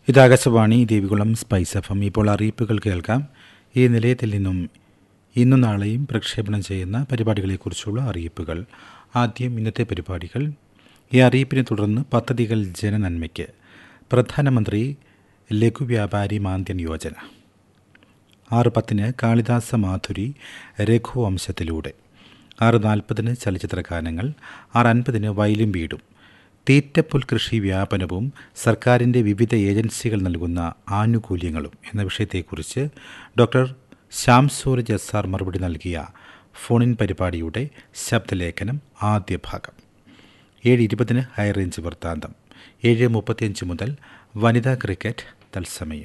ഇത് Akashvani Devikulam spice F M ഇപ്പോൾ അറിയിപ്പുകൾ കേൾക്കാം ഈ നിലയത്തിൽ നിന്നും ഇന്നും നാളെയും പ്രക്ഷേപണം ചെയ്യുന്ന പരിപാടികളെക്കുറിച്ചുള്ള അറിയിപ്പുകൾ ആദ്യം ഇന്നത്തെ പരിപാടികൾ ഈ അറിയിപ്പിനെ തുടർന്ന് പദ്ധതികൾ ജനനന്മയ്ക്ക് പ്രധാനമന്ത്രി ലഘുവ്യാപാരി മാന്ദ്യൻ യോജന ആറ് പത്തിന് കാളിദാസ മാധുരി രഘുവംശത്തിലൂടെ ആറ് നാൽപ്പതിന് ചലച്ചിത്ര ഗാനങ്ങൾ ആറ് അൻപതിന് വയലും വീടും തീറ്റപ്പുൽ കൃഷി വ്യാപനവും സർക്കാരിൻ്റെ വിവിധ ഏജൻസികൾ നൽകുന്ന ആനുകൂല്യങ്ങളും എന്ന വിഷയത്തെക്കുറിച്ച് doctor Shyam Sooraj S R മറുപടി നൽകിയ ഫോണിൻ പരിപാടിയുടെ ശബ്ദലേഖനം ആദ്യ ഭാഗം ഏഴ് ഇരുപതിന് ഹൈറേഞ്ച് വൃത്താന്തം ഏഴ് മുപ്പത്തിയഞ്ച് മുതൽ വനിതാ ക്രിക്കറ്റ് തത്സമയം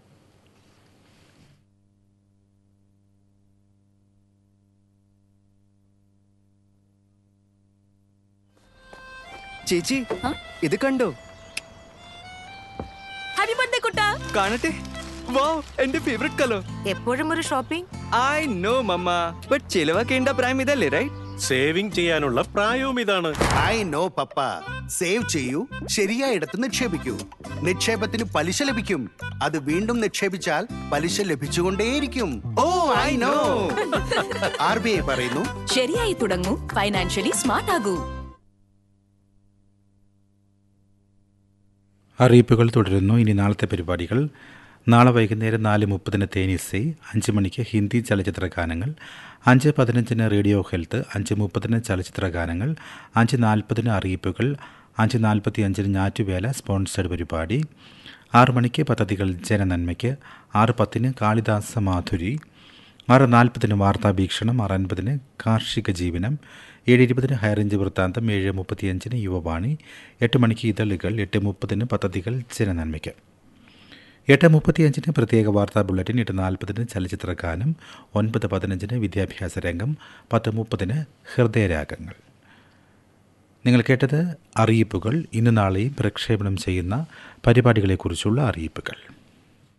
ചേച്ചി ഇത് കണ്ടോ ഹാപ്പി ബർത്ത്ഡേ കുട്ടാ കാണട്ടെ വാവ് എന്റെ ഫേവറേറ്റ് കളർ എപ്പോഴും ഒരു shopping I know mamma but ചിലവാക്കേണ്ട പ്രായം ഇതല്ലേ റൈറ്റ് സേവിംഗ് ചെയ്യാനുള്ള പ്രായവും ഇതാണ് ഐ നോ പപ്പ സേവ് ചെയ്യൂ ശരിയായിടത്ത് നിക്ഷേപിക്കൂ നിക്ഷേപത്തിന് പലിശ ലഭിക്കും അത് വീണ്ടും നിക്ഷേപിച്ചാൽ പലിശ ലഭിച്ചുകൊണ്ടേയിരിക്കും oh I know R B I പറയുന്നു ശരിയായി തുടങ്ങൂ ഫൈനാൻഷ്യലി സ്മാർട്ട് ആകൂ അറിയിപ്പുകൾ തുടരുന്നു ഇനി നാളത്തെ പരിപാടികൾ നാളെ വൈകുന്നേരം നാല് മുപ്പതിന് തേനിസൈ അഞ്ച് മണിക്ക് ഹിന്ദി ചലച്ചിത്ര ഗാനങ്ങൾ അഞ്ച് പതിനഞ്ചിന് റേഡിയോ ഹെൽത്ത് അഞ്ച് മുപ്പതിന് ചലച്ചിത്ര ഗാനങ്ങൾ അഞ്ച് നാൽപ്പതിന് അറിയിപ്പുകൾ അഞ്ച് നാൽപ്പത്തി അഞ്ചിന് ഞാറ്റുവേല സ്പോൺസേഡ് പരിപാടി ആറ് മണിക്ക് പദ്ധതികൾ ജനനന്മയ്ക്ക് ആറ് പത്തിന് കാളിദാസ മാധുരി ആറ് നാൽപ്പതിന് വാർത്താ വീക്ഷണം ആറ് അൻപതിന് കാർഷിക ജീവനം ഏഴ് ഇരുപതിന് ഹൈറേഞ്ച് വൃത്താന്തം ഏഴ് മുപ്പത്തിയഞ്ചിന് യുവവാണി എട്ട് മണിക്ക് ഇതളുകൾ എട്ട് മുപ്പതിന് പദ്ധതികൾ ജനനന്മയ്ക്ക് എട്ട് മുപ്പത്തിയഞ്ചിന് പ്രത്യേക വാർത്താ ബുള്ളറ്റിൻ എട്ട് നാൽപ്പതിന് ചലച്ചിത്ര ഗാനം ഒൻപത് പതിനഞ്ചിന് വിദ്യാഭ്യാസ രംഗം പത്ത് മുപ്പതിന് ഹൃദയരാഗങ്ങൾ നിങ്ങൾ കേട്ടത് അറിയിപ്പുകൾ ഇന്ന് നാളെയും പ്രക്ഷേപണം ചെയ്യുന്ന പരിപാടികളെക്കുറിച്ചുള്ള അറിയിപ്പുകൾ